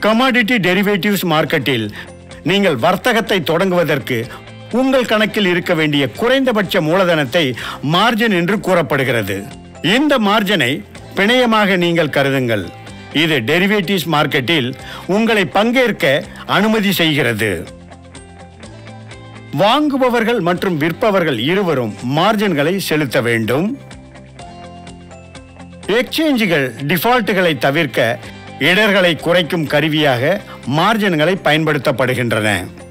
commodity derivatives மார்க்கெட்டில் நீங்கள் வர்த்தகத்தை தொடங்குவதற்கு உங்கள் கணக்கில் இருக்க வேண்டிய குறைந்தபட்ச மூலதனத்தை மார்ஜின் என்று கூறப்படுகிறது இந்த மார்ஜனை பிணையமாக நீங்கள் கருதுங்கள் இது டெரிவேட்டிவ்ஸ் மார்க்கெட்டில் உங்களை பங்கேற்க அனுமதி செய்கிறது வாங்குபவர்கள் மற்றும் விற்பவர்கள் இருவரும் மார்ஜின்களை செலுத்த வேண்டும் எக்ஸ்சேஞ்சுகள் டிஃபால்ட்டுகளை தவிர்க்க இடர்களை குறைக்கும் கருவியாக மார்ஜின்களை பயன்படுத்தப்படுகின்றன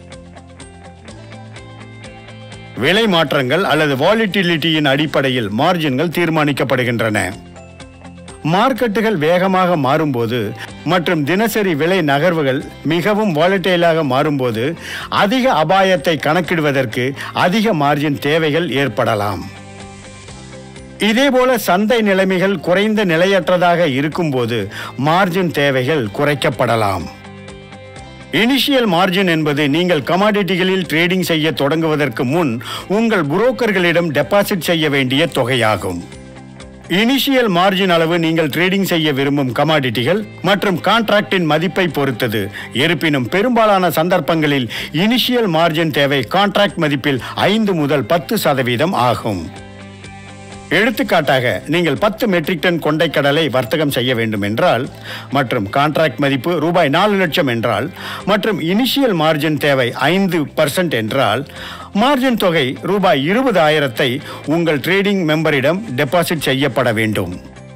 விலை மாற்றங்கள் அல்லது வாலிட்டிலிட்டியின் அடிப்படையில் மார்ஜின்கள் தீர்மானிக்கப்படுகின்றன மார்க்கெட்டுகள் வேகமாக மாறும்போது மற்றும் தினசரி விலை நகர்வுகள் மிகவும் வாலட்டைலாக மாறும்போது அதிக அபாயத்தை கணக்கிடுவதற்கு அதிக மார்ஜின் தேவைகள் ஏற்படலாம் இதேபோல சந்தை நிலைமைகள் குறைந்த நிலையற்றதாக இருக்கும்போது மார்ஜின் தேவைகள் குறைக்கப்படலாம் இனிஷியல் மார்ஜின் என்பது நீங்கள் கமாடிட்டிகளில் ட்ரேடிங் செய்ய தொடங்குவதற்கு முன் உங்கள் புரோக்கர்களிடம் டெபாசிட் செய்ய வேண்டிய தொகையாகும் இனிஷியல் மார்ஜின் அளவு நீங்கள் ட்ரேடிங் செய்ய விரும்பும் கமாடிட்டிகள் மற்றும் கான்ட்ராக்டின் மதிப்பை பொறுத்தது இருப்பினும் பெரும்பாலான சந்தர்ப்பங்களில் இனிஷியல் மார்ஜின் தேவை கான்ட்ராக்ட் மதிப்பில் ஐந்து முதல் பத்து சதவீதம் ஆகும் எடுத்துக்காட்டாக நீங்கள் பத்து மெட்ரிக் டன் கொண்டைக்கடலை வர்த்தகம் செய்ய வேண்டும் என்றால் மற்றும் கான்ட்ராக்ட் மதிப்பு ரூபாய் நாலு லட்சம் என்றால் மற்றும் இனிஷியல் மார்ஜின் தேவை ஐந்து பர்சன்ட் என்றால் மார்ஜின் தொகை ரூபாய் இருபதாயிரத்தை உங்கள் ட்ரேடிங் மெம்பரிடம் டெபாசிட் செய்யப்பட வேண்டும்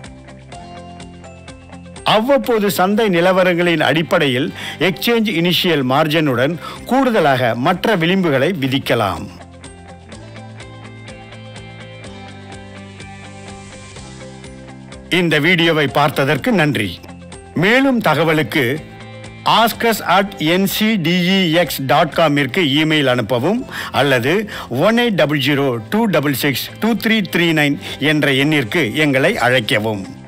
அவ்வப்போது சந்தை நிலவரங்களின் அடிப்படையில் எக்ஸ்சேஞ்ச் இனிஷியல் மார்ஜினுடன் கூடுதலாக மற்ற விளிம்புகளை விதிக்கலாம் இந்த வீடியோவை பார்த்ததற்கு நன்றி மேலும் தகவலுக்கு ஆஸ்கஸ் அட் என்சிடிஇஎக்ஸ் டாட் காமிற்கு இமெயில் அனுப்பவும் அல்லது one eight double zero two double six two three three nine என்ற எண்ணிற்கு எங்களை அழைக்கவும்